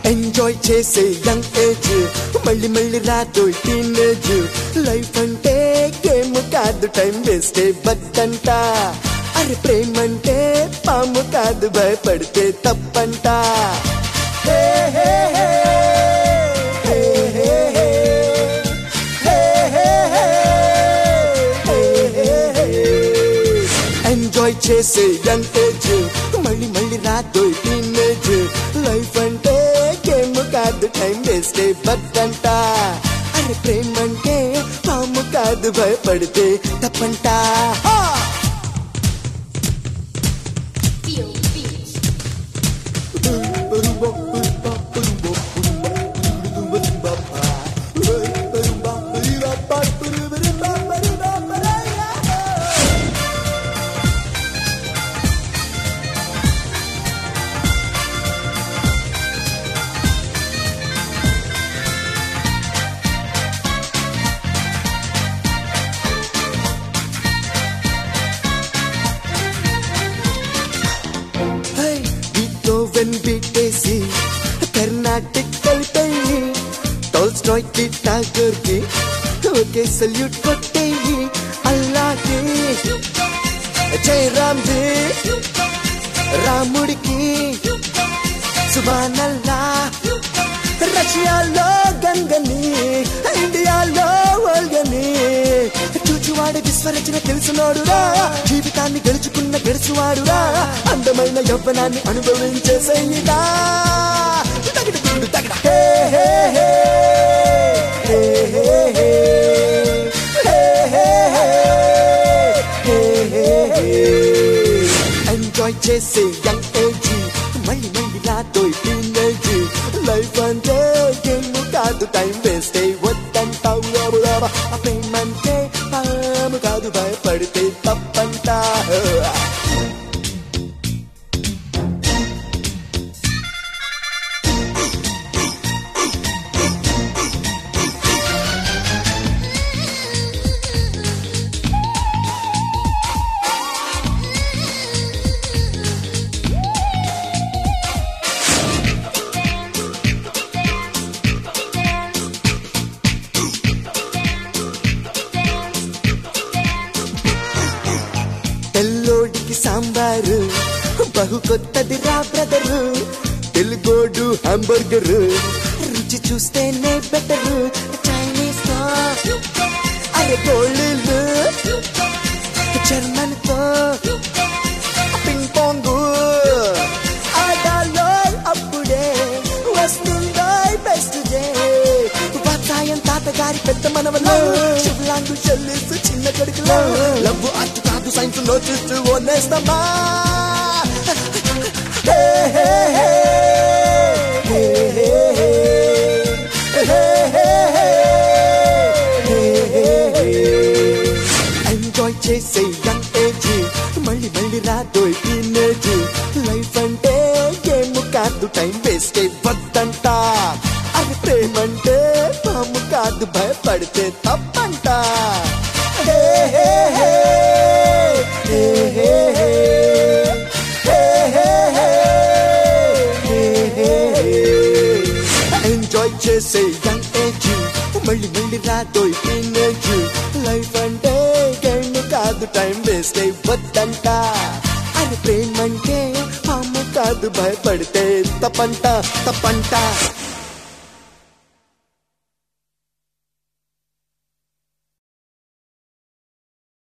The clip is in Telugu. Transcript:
ఎంజాయ్ చేసే యంగ్ ఏజ్ మళ్ళీ మళ్ళీ రాదు టీనేజ్ లైఫ్ అంటే గేమ్ కాదు టైం వేస్తే బద్దంట అరే ప్రేమంటే పాము కాదు భయపడితే తప్పంట hey hey hey hey hey hey enjoy చేసే యంగ్ ఏజ్ మళ్ళీ మళ్ళీ రాదు టీనేజ్ లైఫ్ అంటే గేమ్ కాదు టైం వేస్తే బద్దంట అరే ప్రేమంటే పాము కాదు భయపడితే తప్పంట హా! Feel beats. హై, బీథోవెన్ బీటేసి కర్ణాటిక్ కలిపేయి టోల్స్టాయ్ కి టాగర్ కి ఒకే సల్యూట్ కొట్టేయి అల్లాకి జయరామ్ జీ రాముడికి సుబానల్లా రష్యాలో గంగని ఇండియాలో వల్గని చూచువాడి విశ్వరచన తెలిసినోడురా జీవితాన్ని గెలుచుకున్న గెలుచువాడురా అందమైన యవ్వనాన్ని అనుభవించే సైనిదా తగిడ తుండు తగిడ hey hey hey hey hey hey hey hey hey hey enjoy చేసే యంగ్ ఏజ్ మళ్ళీ మళ్ళీ రాతో టీనేజ్ లైఫ్ అంటే గేమ్ కాదు టైం వేస్ట్ వద్దంటావు రాబు రాబా ఆ ప్రేమంటే పాము కాదు భయపడితే తప్పంటా తెల్లోడికి సాంబారు బహు కొత్తది రా బ్రదరు తెలుగోడు హాంబర్గర్ రుచి చూస్తేనే బెటర్ చైనీస్ తో అరే గోళ్ళు జర్మన్ తో పింగ్ పాంగ్ ఆడాలో అప్పుడే వస్తుందో బెస్ట్ డే వాతాయం తాతగారి పెద్ద మనవలో శుభ్లాంగు చెల్లిస్తూ చిన్న కొడుకులో లవ్ అటు కాదు సైన్స్ లో చూస్తూ ఓనేస్తామా hey hey hey hey hey hey hey hey hey enjoy చేసే యంగ్ ఏజ్ మళ్ళీ మళ్ళీ రాదు టీనేజ్ లైఫ్ అంటే గేమ్ కాదు టైం వేస్ట్ వద్దంట అది ప్రేమంటే పాము కాదు భయపడితే తప్పంట hey hey hey hey hey hey hey hey hey hey hey enjoy చేసే యంగ్ ఏజ్ మళ్ళీ మళ్ళీ రాదో టీనేజ్ లైఫ్ అంటే గండు కాదు టైం వేస్ట్ వద్దంట అని ప్రేమంటే అమ్మ కాదు భయపడితే తప్పంట తప్పంట